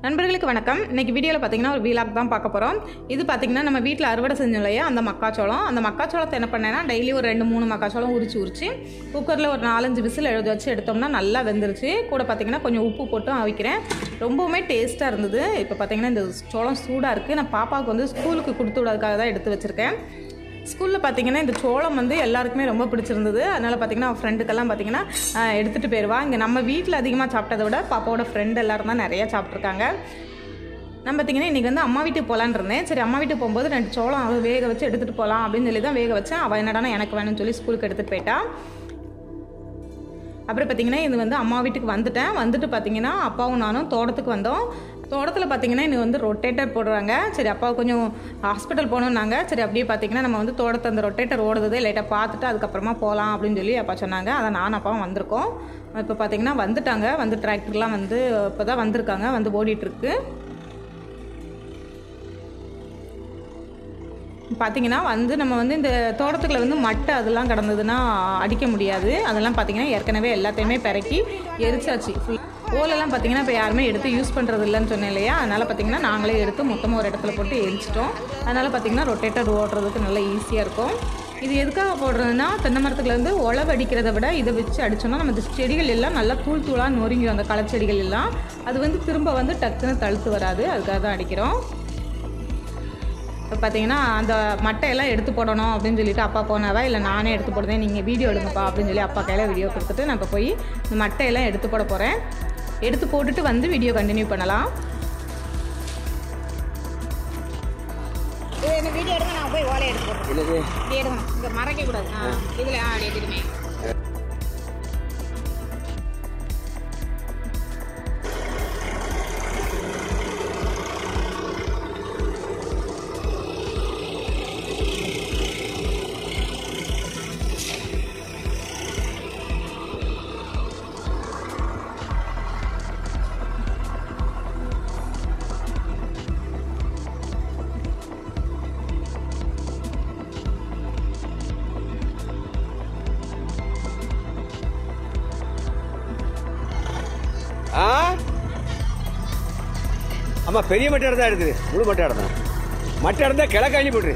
நண்பர்களுக்கு வணக்கம் இன்னைக்கு வீடியோவில் பார்த்தீங்கன்னா ஒரு வீலாக் தான் பார்க்க போகிறோம் இது பார்த்தீங்கன்னா நம்ம வீட்டில் அறுவடை செஞ்சோம் இல்லையா அந்த மக்காச்சோளம் அந்த மக்காச்சோளத்தை என்ன பண்ணேன்னா டெய்லி ஒரு ரெண்டு மூணு மக்காச்சோளம் உரிச்சு உரிச்சு குக்கரில் ஒரு நாலஞ்சு விசில் எழுதி வச்சு எடுத்தோம்னா நல்லா வெந்துருச்சு கூட பார்த்தீங்கன்னா கொஞ்சம் உப்பு போட்டும் அவிக்கிறேன் ரொம்பவுமே டேஸ்ட்டாக இருந்தது இப்போ பார்த்தீங்கன்னா இந்த சோளம் சூடாக இருக்குது நான் பாப்பாவுக்கு வந்து ஸ்கூலுக்கு கொடுத்து விடாதுக்காக தான் எடுத்து வச்சுருக்கேன் ஸ்கூலில் பார்த்தீங்கன்னா இந்த சோளம் வந்து எல்லாருக்குமே ரொம்ப பிடிச்சிருந்தது அதனால் பார்த்தீங்கன்னா அவள் ஃப்ரெண்டுக்கெல்லாம் பார்த்தீங்கன்னா ஆஹ், எடுத்துகிட்டு போயிடுவா இங்கே நம்ம வீட்டில் அதிகமாக சாப்பிட்டதை விட பாப்பாவோட ஃப்ரெண்ட் எல்லாரும் தான் நிறையா சாப்பிட்ருக்காங்க நான் பார்த்தீங்கன்னா இன்றைக்கி வந்து அம்மா வீட்டுக்கு போகலான்னு இருந்தேன் சரி அம்மா வீட்டுக்கு போகும்போது ரெண்டு சோளம் அவள் வேக வச்சு எடுத்துகிட்டு போகலாம் அப்படின்னு சொல்லி தான் வேக வச்சேன் அவள் என்னடானா எனக்கு வேணும்னு சொல்லி ஸ்கூலுக்கு எடுத்துகிட்டு போயிட்டா அப்புறம் பார்த்தீங்கன்னா இது வந்து அம்மா வீட்டுக்கு வந்துட்டேன் வந்துட்டு பார்த்தீங்கன்னா அப்பாவும் நானும் தோட்டத்துக்கு வந்தோம் தோட்டத்தில் பார்த்தீங்கன்னா இன்னும் வந்து ரொட்டேட்டர் போடுறாங்க சரி அப்பா கொஞ்சம் ஹாஸ்பிட்டல் போகணுன்னாங்க சரி அப்படியே பார்த்தீங்கன்னா நம்ம வந்து தோட்டத்தை அந்த ரொட்டேட்டர் ஓடுறதே லைட்டாக பார்த்துட்டு அதுக்கப்புறமா போகலாம் அப்படின்னு சொல்லி அப்பா சொன்னாங்க அதை நான் அப்பாவும் வந்திருக்கோம் இப்போ பார்த்தீங்கன்னா வந்துட்டாங்க வந்து டிராக்டர்லாம் வந்து இப்போ தான் வந்திருக்காங்க வந்து ஓடிட்டுருக்கு பார்த்தீங்கன்னா வந்து நம்ம வந்து இந்த தோட்டத்துக்குள்ள வந்து மட்டை அதெல்லாம் கிடந்ததுன்னா அடிக்க முடியாது அதெல்லாம் பார்த்தீங்கன்னா ஏற்கனவே எல்லாத்தையுமே பிறக்கி எரிச்சாச்சு ஃபுல் ஓலெல்லாம் பார்த்தீங்கன்னா இப்போ யாருமே எடுத்து யூஸ் பண்ணுறது இல்லைன்னு சொன்னேன் இல்லையா அதனால் பார்த்தீங்கன்னா நாங்களே எடுத்து மொத்தமாக ஒரு இடத்துல போட்டு எரிச்சிட்டோம் அதனால் பார்த்தீங்கன்னா ரொட்டேட்டர் ஓடுறதுக்கு நல்லா ஈஸியாக இருக்கும் இது எதுக்காக போடுறதுன்னா தென்னை மரத்துலேருந்து உழவு அடிக்கிறத விட இதை வச்சு அடித்தோம்னா நம்ம இந்த செடிகள் எல்லாம் நல்லா தூள் தூளாக நொறுங்கிடும் அந்த களைச்செடிகள் எல்லாம் அது வந்து திரும்ப வந்து டக்குன்னு தழுத்து வராது அதுக்காக தான் அடிக்கிறோம் இப்போ பார்த்தீங்கன்னா அந்த மட்டையெல்லாம் எடுத்து போடணும் அப்படின்னு சொல்லிட்டு அப்பா போனாவா இல்லை நானே எடுத்து போடுறேன் நீங்கள் வீடியோ எடுங்கப்பா அப்படின்னு சொல்லி அப்பா கையில் வீடியோ கொடுத்துட்டு நான் இப்போ போய் இந்த மட்டையெல்லாம் எடுத்து போட போகிறேன் எடுத்து போட்டுட்டு வந்து வீடியோ கண்டினியூ பண்ணலாம் இது இந்த வீடியோ எடுங்க நான் போய் ஓலை எடுத்து போடுறேன் என்னது இப்படி எடுக்கணும் இங்கே மறைக்க கூடாது ஆ இதில் ஆ அப்படி எடுத்துடுமே ஆ ஆமா பெரிய மட்டை தான் இருக்குது முழு மட்டை தான் மட்டை இருந்தா கிழக்கு அள்ளி போட்டுரு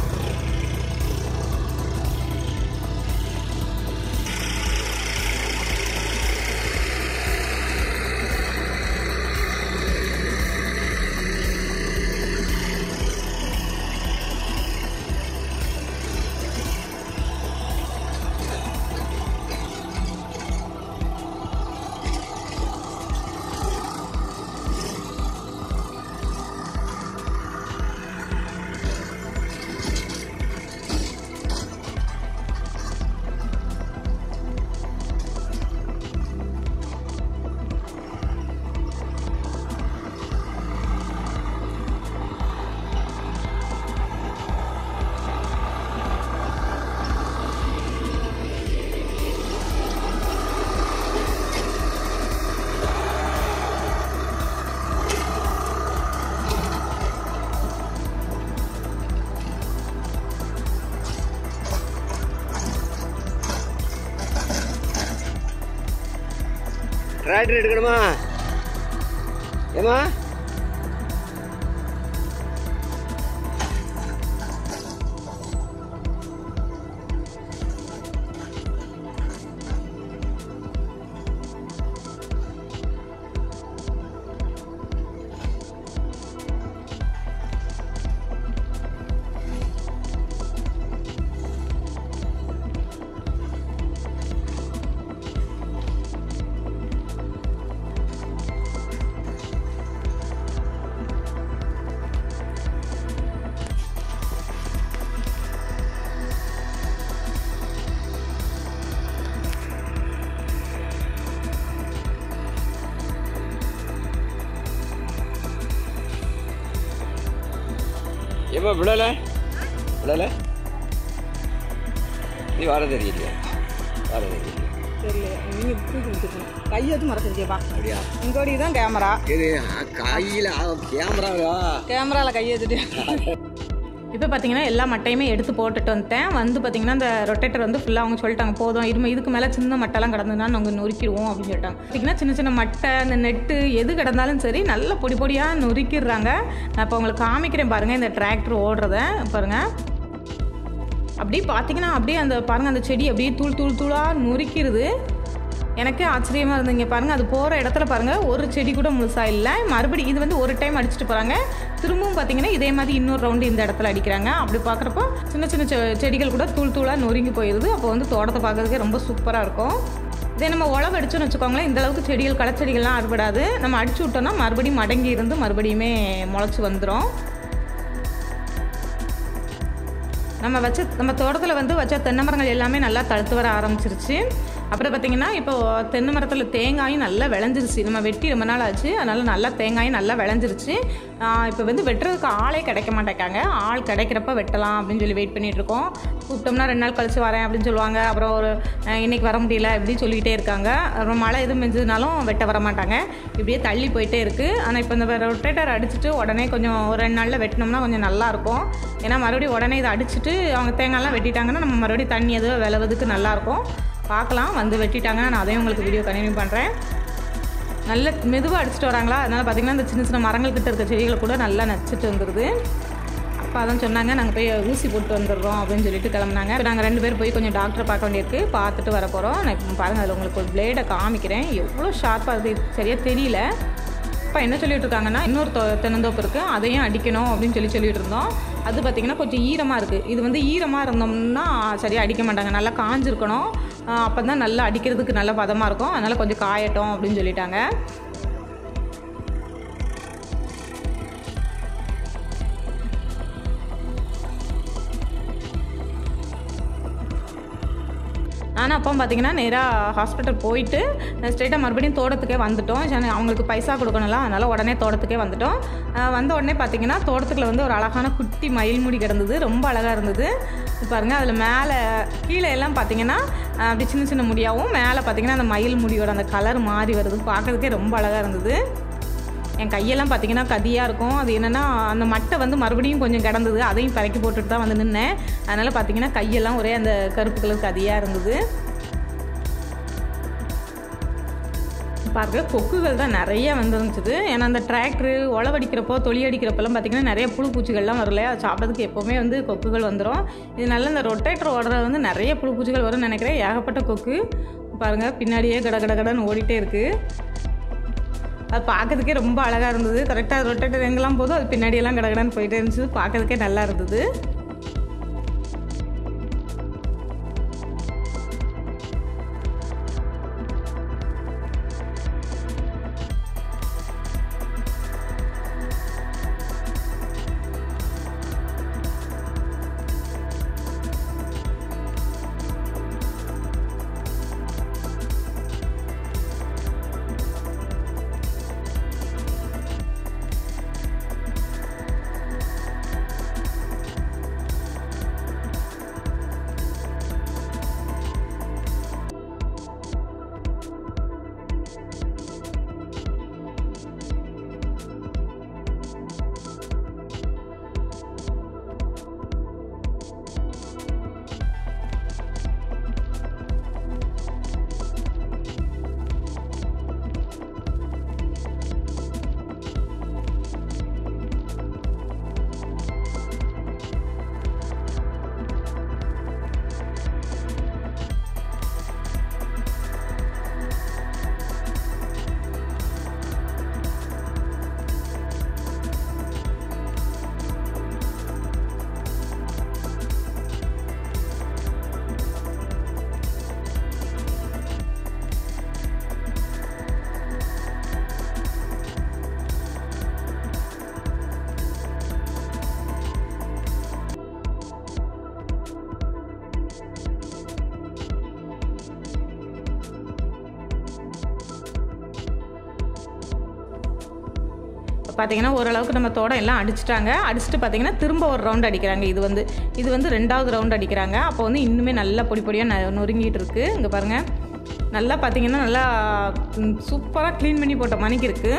டிராக்டர் எடுக்கணுமா ஏமா ஏமா விழல விழல நீ வர தெரியலையா வர தெரியல தெரியல நீங்கள் தூக்கி வச்சுருக்கோம் கையெழுத்து மறந்துருக்கேப்பா அப்படியா இங்கோடி தான் கேமரா இது கையில் கேமராவா கேமராவில் கையெழுத்துட்டு இப்போ பார்த்தீங்கன்னா எல்லா மட்டையுமே எடுத்து போட்டுட்டு வந்துட்டேன் வந்து பார்த்தீங்கன்னா இந்த ரொட்டேட்டர் வந்து ஃபுல்லாக அவங்க சொல்லிட்டாங்க போதும் இரும இதுக்கு மேலே சின்ன மட்டைலாம் கிடந்ததுன்னா நாங்கள் நொறுக்கிடுவோம் அப்படின்னு சொல்லிட்டாங்க பார்த்தீங்கன்னா சின்ன சின்ன மட்டை இந்த நெட்டு எது கிடந்தாலும் சரி நல்ல பொடி பொடியாக நொறுக்கிடுறாங்க நான் இப்போ உங்களுக்கு காமிக்கிறேன் பாருங்கள் இந்த டிராக்டர் ஓடுறத பாருங்கள் அப்படியே பார்த்தீங்கன்னா அப்படியே அந்த பாருங்கள் அந்த செடி அப்படியே தூள் தூள் தூளாக நொறுக்கிடுது எனக்கே ஆச்சரியமாக இருந்தீங்க பாருங்கள் அது போகிற இடத்துல பாருங்கள் ஒரு செடி கூட முழுசாக இல்லை மறுபடியும் இது வந்து ஒரு டைம் அடிச்சுட்டு போகிறாங்க திரும்பவும் பார்த்தீங்கன்னா இதே மாதிரி இன்னொரு ரவுண்டு இந்த இடத்துல அடிக்கிறாங்க அப்படி பார்க்குறப்போ சின்ன சின்ன செ- செடிகள் கூட தூள் தூளாக நொறுங்கி போயிடுது அப்போ வந்து தோட்டத்தை பார்க்கறதுக்கே ரொம்ப சூப்பராக இருக்கும் இதே நம்ம உழவு அடிச்சோன்னு வச்சுக்கோங்களேன் இந்த அளவுக்கு செடிகள் களச்செடிகள்லாம் அறுபடாது நம்ம அடிச்சு விட்டோம்னா மறுபடியும் மடங்கி இருந்து மறுபடியுமே முளைச்சி வந்துடும் நம்ம வச்ச நம்ம தோட்டத்தில் வந்து வச்ச தென்னை மரங்கள் எல்லாமே நல்லா தழுத்து வர ஆரம்பிச்சிருச்சு அப்புறம் பார்த்தீங்கன்னா இப்போ தென்னை மரத்தில் தேங்காயும் நல்லா விளைஞ்சிருச்சு நம்ம வெட்டி ரொம்ப நாள் ஆச்சு அதனால் நல்லா தேங்காயும் நல்லா விளைஞ்சிருச்சு ஆஹ் இப்போ வந்து வெட்டுறதுக்கு ஆளே கிடைக்க மாட்டேங்காங்க ஆள் கிடைக்கிறப்ப வெட்டலாம் அப்படின்னு சொல்லி வெயிட் பண்ணிட்டு இருக்கோம் கூப்பிட்டோம்னா ரெண்டு நாள் கழிச்சு வரேன் அப்படின்னு சொல்லுவாங்க அப்புறம் ஒரு அஹ், இன்னைக்கு வர முடியல இப்படி சொல்லிக்கிட்டே இருக்காங்க அப்புறம் மழை எதுவும் பெஞ்சதுனாலும் வெட்ட வர மாட்டாங்க இப்படியே தள்ளி போயிட்டே இருக்குது ஆனால் இப்போ இந்த ரொட்டேட்டர் அடிச்சுட்டு உடனே கொஞ்சம் ஒரு ரெண்டு நாளில் வெட்டினோம்னா கொஞ்சம் நல்லாயிருக்கும் ஏன்னா மறுபடியும் உடனே இதை அடிச்சுட்டு அவங்க தேங்காய்லாம் வெட்டிட்டாங்கன்னா நம்ம மறுபடியும் தண்ணி எதுவும் விளவுறதுக்கு நல்லாயிருக்கும் பார்க்கலாம் வந்து வெட்டிட்டாங்க நான் அதையும் உங்களுக்கு வீடியோ கண்டினியூ பண்ணுறேன் நல்ல மெதுவாக அடிச்சுட்டு வராங்களா அதனால் பார்த்தீங்கன்னா இந்த சின்ன சின்ன மரங்கள் கிட்ட இருக்க செடிகளை கூட நல்லா நச்சுட்டு வந்துடுது அப்போ அதான் சொன்னாங்க நாங்கள் போய் ஊசி போட்டு வந்துடுறோம் அப்படின்னு சொல்லிட்டு கிளம்புனாங்க இப்போ நாங்கள் ரெண்டு பேர் போய் கொஞ்சம் டாக்டரை பார்க்க வேண்டியிருக்கு பார்த்துட்டு வர போகிறோம் நான் இப்போ பாருங்கள் அதில் உங்களுக்கு ஒரு பிளேடை காமிக்கிறேன் எவ்வளோ ஷார்ப்பாக இருக்குது சரியாக தெரியல அப்பா என்ன சொல்லிட்டு இருக்காங்கன்னா இன்னொரு தொ- தென்னந்தோப்பு இருக்குது அதையும் அடிக்கணும் அப்படின்னு சொல்லி சொல்லிட்டு இருந்தோம் அது பார்த்திங்கன்னா கொஞ்சம் ஈரமாக இருக்குது இது வந்து ஈரமாக இருந்தோம்னா சரியாக அடிக்க மாட்டாங்க நல்லா காஞ்சிருக்கணும் அப்போ தான் நல்லா அடிக்கிறதுக்கு நல்ல பதமாக இருக்கும் அதனால் கொஞ்சம் காயட்டும் அப்படின்னு சொல்லிட்டாங்க ஆனால் அப்போ பார்த்தீங்கன்னா நேராக ஹாஸ்பிட்டல் போயிட்டு ஸ்ட்ரெயிட்டாக மறுபடியும் தோட்டத்துக்கே வந்துட்டோம் சரி, அவங்களுக்கு பைசா கொடுக்கணும்ல அதனால் உடனே தோட்டத்துக்கே வந்துட்டோம் அஹ் வந்த உடனே பார்த்தீங்கன்னா தோட்டத்துக்குள்ள வந்து ஒரு அழகான குட்டி மயில் முடி கிடந்தது ரொம்ப அழகாக இருந்தது பாருங்கள் அதில் மேலே கீழே எல்லாம் பார்த்தீங்கன்னா அஹ் அப்படி சின்ன சின்ன முடியாகவும் மேலே பார்த்தீங்கன்னா அந்த மயில் முடியோட அந்த கலர் மாறி வருது பார்க்கறதுக்கே ரொம்ப அழகாக இருந்தது என் கையெல்லாம் பார்த்தீங்கன்னா கதியாக இருக்கும் அது என்னென்னா அந்த மட்டை வந்து மறுபடியும் கொஞ்சம் கிடந்தது அதையும் பறக்கி போட்டுட்டு தான் வந்து நின்னேன் அதனால் பார்த்தீங்கன்னா கையெல்லாம் ஒரே அந்த கருப்பு கலர் கதியாக இருந்தது பாருங்க கொக்குகள் தான் நிறைய வந்துருந்துச்சு ஏன்னா அந்த டிராக்டரு உழவடிக்கிறப்போ தொழி அடிக்கிறப்பெல்லாம் பார்த்தீங்கன்னா நிறைய புழு பூச்சிகள்லாம் வரல அது சாப்பிட்றதுக்கு எப்போவுமே வந்து கொக்குகள் வந்துடும் இதனால இந்த ரொட்டேட்டர் ஓடுறது வந்து நிறைய புழு பூச்சிகள் வரும்னு நினைக்கிறேன் ஏகப்பட்ட கொக்கு பாருங்கள் பின்னாடியே கட கட கடன்னு ஓடிட்டே இருக்குது அது பார்க்கறதுக்கே ரொம்ப அழகாக இருந்தது கரெக்டாக ரொட்டேட்டர் எங்கெல்லாம் போதும் அது பின்னாடியெல்லாம் கடகடன்னு போயிட்டே இருந்துச்சு பார்க்கறதுக்கே நல்லா இருந்தது பார்த்தீங்கன்னா ஓரளவுக்கு நம்ம தோடம் எல்லாம் அடிச்சிட்டாங்க அடிச்சுட்டு பார்த்தீங்கன்னா திரும்ப ஒரு ரவுண்ட் அடிக்கிறாங்க இது வந்து இது வந்து ரெண்டாவது ரவுண்ட் அடிக்கிறாங்க அப்போ வந்து இன்னுமே நல்லா பொடி பொடியாக ந நொறுங்கிட்டு இருக்கு இங்கே பாருங்கள் நல்லா பார்த்தீங்கன்னா நல்லா சூப்பராக க்ளீன் பண்ணி போட்ட மணிக்கு இருக்குது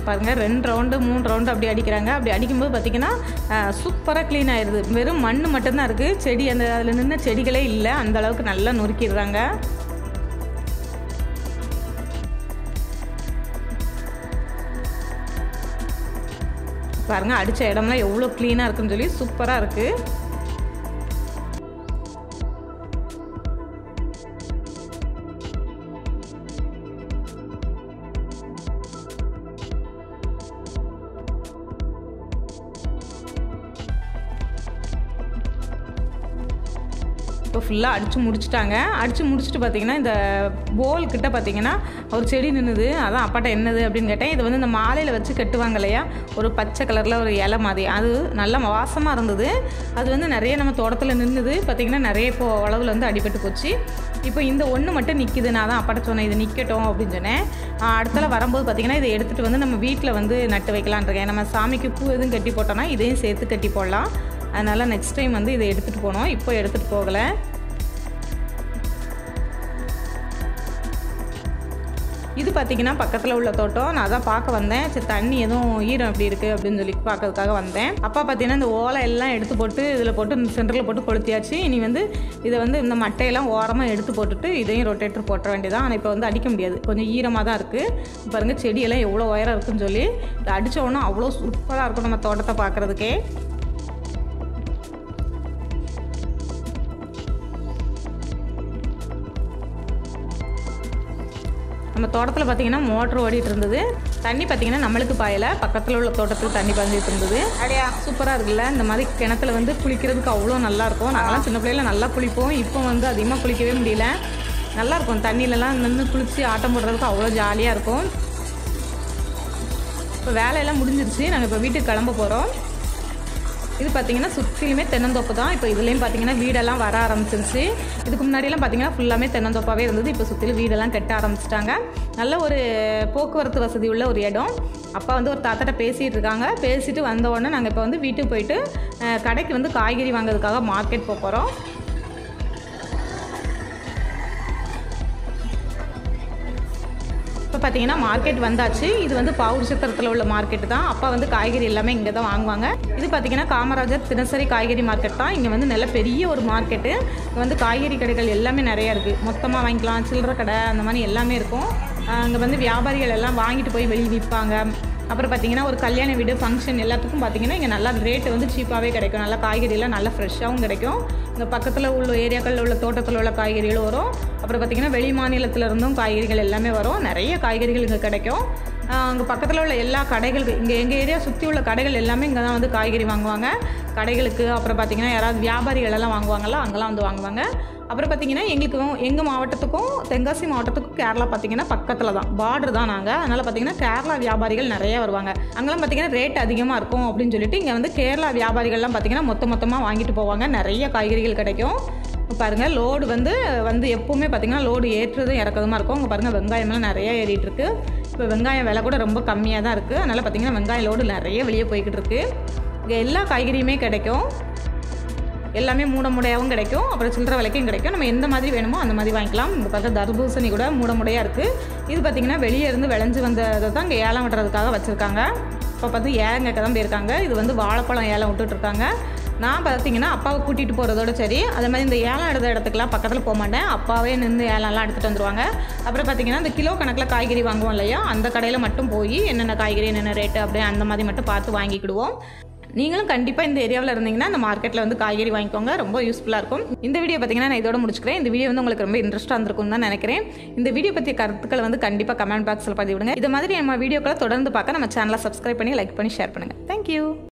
பாருங்கள் ரெண்டு ரவுண்டு மூணு ரவுண்டு அப்படி அடிக்கிறாங்க அப்படி அடிக்கும்போது பார்த்திங்கன்னா சூப்பராக க்ளீன் ஆயிடுது வெறும் மண் மட்டும்தான் இருக்குது செடி அந்த அதில் நின்று செடிகளே இல்லை அந்த அளவுக்கு நல்லா நொறுக்கிடுறாங்க பாருங்கள் அடித்த இடம்லாம் எவ்வளோ க்ளீனாக இருக்குன்னு சொல்லி சூப்பராக இருக்குது இப்போ ஃபுல்லாக அடித்து முடிச்சிட்டாங்க அடித்து முடிச்சுட்டு பார்த்தீங்கன்னா இந்த போல் கிட்ட பார்த்தீங்கன்னா ஒரு செடி நின்றுது அதான் அப்பாட்ட என்னது அப்படின்னு கேட்டேன் இது வந்து இந்த மாலையில் வச்சு கட்டுவாங்க இல்லையா ஒரு பச்சை கலரில் ஒரு இலை மாதிரி அது நல்ல வாசமாக இருந்தது அது வந்து நிறைய நம்ம தோட்டத்தில் நின்றுது பார்த்தீங்கன்னா நிறைய இப்போ அளவில் வந்து அடிபட்டு போச்சு இப்போ இந்த ஒன்று மட்டும் நிற்கிது நான் தான் அப்பாட்ட சொன்னேன் இது நிற்கட்டும் அப்படின்னு சொன்னேன் ஆஹ் அடுத்தால வரும்போது பார்த்தீங்கன்னா இதை எடுத்துகிட்டு வந்து நம்ம வீட்டில் வந்து நட்டு வைக்கலான்னு இருக்கேன் நம்ம சாமிக்கு பூ எதுவும் கட்டி போட்டோம்னா இதையும் சேர்த்து கட்டி போடலாம் அதனால் நெக்ஸ்ட் டைம் வந்து இதை எடுத்துகிட்டு போனோம் இப்போ எடுத்துகிட்டு போகலை இது பார்த்தீங்கன்னா பக்கத்தில் உள்ள தோட்டம் நான் அதான் பார்க்க வந்தேன் சரி தண்ணி எதுவும் ஈரம் எப்படி இருக்குது அப்படின்னு சொல்லி பார்க்கறதுக்காக வந்தேன் அப்பா பார்த்தீங்கன்னா இந்த ஓலை எல்லாம் எடுத்து போட்டு இதில் போட்டு இந்த சென்டரில் போட்டு கொளுத்தியாச்சு இனி வந்து இதை வந்து இந்த மட்டையெல்லாம் ஓரமாக எடுத்து போட்டுட்டு இதையும் ரொட்டேட்டர் போட்டுற வேண்டியதான் ஆனால் இப்போ வந்து அடிக்க முடியாது கொஞ்சம் ஈரமாக தான் இருக்குது பாருங்கள் செடியெல்லாம் எவ்வளோ உயரம் இருக்குன்னு சொல்லி இதை அடித்த உடனே அவ்வளோ சூப்பராக இருக்கும் நம்ம தோட்டத்தை பார்க்குறதுக்கே நம்ம தோட்டத்தில் பார்த்தீங்கன்னா மோட்ரு ஓடிட்டு இருந்தது தண்ணி பார்த்தீங்கன்னா நம்மளுக்கு பாயலை பக்கத்தில் உள்ள தோட்டத்துக்கு தண்ணி பாஞ்சிட்டு இருந்தது அப்படியா சூப்பராக இருக்குல்ல இந்த மாதிரி கிணத்துல வந்து குளிக்கிறதுக்கு அவ்வளோ நல்லா இருக்கும் நாங்களாம் சின்ன பிள்ளையில நல்லா குளிப்போம் இப்போ வந்து அதிகமாக குளிக்கவே முடியல நல்லா இருக்கும் தண்ணியிலலாம் நின்று குளித்து ஆட்டம் போடுறதுக்கு அவ்வளோ ஜாலியாக இருக்கும் இப்போ வேலையெல்லாம் முடிஞ்சிருச்சு நாங்கள் இப்போ வீட்டுக்கு கிளம்ப போகிறோம் இது பார்த்தீங்கன்னா சுற்றிலுமே தென்னந்தோப்பு தான் இப்போ இதுலேயும் பார்த்தீங்கன்னா வீடெல்லாம் வர ஆரம்பிச்சிருச்சு இதுக்கு முன்னாடியெல்லாம் பார்த்தீங்கன்னா ஃபுல்லாமே தென்னந்தோப்பாகவே இருந்தது இப்போ சுற்றிலும் வீடெல்லாம் கட்ட ஆரம்பிச்சிட்டாங்க நல்ல ஒரு போக்குவரத்து வசதி உள்ள ஒரு இடம் அப்பா வந்து ஒரு தாத்தாட்ட பேசிகிட்டு இருக்காங்க பேசிட்டு வந்த உடனே நாங்கள் இப்போ வந்து வீட்டுக்கு போயிட்டு அஹ், கடைக்கு வந்து காய்கறி வாங்குறதுக்காக மார்க்கெட் போக போகிறோம் இப்போ பார்த்தீங்கன்னா மார்க்கெட் வந்தாச்சு இது வந்து பாவூர் சத்திரத்தில் உள்ள மார்க்கெட் தான் அப்பா வந்து காய்கறி எல்லாமே இங்கே தான் வாங்குவாங்க இது பார்த்தீங்கன்னா காமராஜர் தினசரி காய்கறி மார்க்கெட் தான் இங்கே வந்து நல்ல பெரிய ஒரு மார்க்கெட்டு இங்கே வந்து காய்கறி கடைகள் எல்லாமே நிறையா இருக்குது மொத்தமாக வாங்கிக்கலாம் சில்லறை கடை அந்த மாதிரி எல்லாமே இருக்கும் அங்கே வந்து வியாபாரிகள் எல்லாம் வாங்கிட்டு போய் வெளியே விற்பாங்க அப்புறம் பார்த்தீங்கன்னா ஒரு கல்யாண வீடு ஃபங்க்ஷன் எல்லாத்துக்கும் பார்த்தீங்கன்னா இங்கே நல்லா ரேட்டு வந்து சீப்பாகவே கிடைக்கும் நல்லா காய்கறியெல்லாம் நல்லா ஃப்ரெஷ்ஷாகவும் கிடைக்கும் இங்கே பக்கத்தில் உள்ள ஏரியாக்களில் உள்ள தோட்டத்தில் உள்ள காய்கறிகளும் வரும் அப்புறம் பார்த்தீங்கன்னா வெளி மாநிலத்துல இருந்தும் காய்கறிகள் எல்லாமே வரும் நிறைய காய்கறிகள் இங்கே கிடைக்கும் அங்கே பக்கத்தில் உள்ள எல்லா கடைகளுக்கு இங்கே எங்கள் ஏரியா சுற்றி உள்ள கடைகள் எல்லாமே இங்கே தான் வந்து காய்கறி வாங்குவாங்க கடைகளுக்கு அப்புறம் பார்த்தீங்கன்னா யாராவது வியாபாரிகள் எல்லாம் வாங்குவாங்கல்ல அங்கெல்லாம் வந்து வாங்குவாங்க அப்புறம் பார்த்தீங்கன்னா எங்களுக்கும் எங்கள் மாவட்டத்துக்கும் தென்காசி மாவட்டத்துக்கும் கேரளா பார்த்தீங்கன்னா பக்கத்தில் தான் பார்டர் தான் நாங்கள் அதனால் பார்த்தீங்கன்னா கேரளா வியாபாரிகள் நிறைய வருவாங்க அங்கெல்லாம் பார்த்தீங்கன்னா ரேட் அதிகமாக இருக்கும் அப்படின்னு சொல்லிட்டு இங்கே வந்து கேரளா வியாபாரிகள்லாம் பார்த்தீங்கன்னா மொத்த மொத்தமாக வாங்கிட்டு போவாங்க நிறைய காய்கறிகள் கிடைக்கும் இப்ப பாருங்க லோடு வந்து வந்து எப்பவுமே பார்த்தீங்கன்னா லோடு ஏற்றுறதும் இறக்கதுமா இருக்கும் உங்க பாருங்க வெங்காயம்லாம் நிறைய ஏறிட்டு இருக்கு இப்போ வெங்காயம் விலை கூட ரொம்ப கம்மியாக தான் இருக்குது அதனால் பார்த்தீங்கன்னா வெங்காயம் லோடு நிறைய வெளியே போய்கிட்டு இருக்கு இங்கே எல்லா காய்கறியுமே கிடைக்கும் எல்லாமே மூட முடையாகவும் கிடைக்கும் அப்புறம் சில்லறை விலைக்கும் கிடைக்கும் நம்ம எந்த மாதிரி வேணுமோ அந்த மாதிரி வாங்கிக்கலாம் இங்கே பார்த்தா தர்பூசணி கூட மூட முடையாக இருக்குது இது பார்த்திங்கன்னா வெளியே இருந்து விளைஞ்சு வந்ததை தான் இங்கே ஏலம் விடுறதுக்காக வச்சுருக்காங்க இப்போ பார்த்து ஏலம் கேட்க தான் போயிருக்காங்க இது வந்து வாழைப்பழம் ஏலம் விட்டுட்டு இருக்காங்க நான் பார்த்தீங்கன்னா அப்பாவை கூட்டிகிட்டு போகிறதோட சரி அதே மாதிரி இந்த ஏலம் எடுத்த இடத்துக்குலாம் பக்கத்தில் போக மாட்டேன் அப்பாவே நின்று ஏலம்லாம் எடுத்துகிட்டு வந்துருவாங்க அப்புறம் பார்த்தீங்கன்னா இந்த கிலோ கணக்கில் காய்கறி வாங்குவோம் இல்லையா அந்த கடையில் மட்டும் போய் என்னென்ன காய்கறி என்னென்ன ரேட்டு அப்படியே அந்த மாதிரி மட்டும் பார்த்து வாங்கிக்கிடுவோம் நீங்களும் கண்டிப்பாக இந்த ஏரியாவில் இருந்தீங்கன்னா இந்த மார்க்கெட்டில் வந்து காய்கறி வாங்கிக்கோங்க ரொம்ப யூஸ்ஃபுல்லாக இருக்கும் இந்த வீடியோ பார்த்தீங்கன்னா நான் இதோட முடிச்சுக்கிறேன் இந்த வீடியோ வந்து உங்களுக்கு ரொம்ப இன்ட்ரெஸ்ட்டாக இருந்திருக்கும் தான் நினைக்கிறேன் இந்த வீடியோ பற்றிய கருத்துக்களை வந்து கண்டிப்பாக கமெண்ட் பாக்ஸில் பதிவிடுங்க இது மாதிரி நம்ம வீடியோக்களை தொடர்ந்து பார்க்க நம்ம சேனலை சப்ஸ்கிரைப் பண்ணி லைக் பண்ணி ஷேர் பண்ணுங்கள் தேங்க்யூ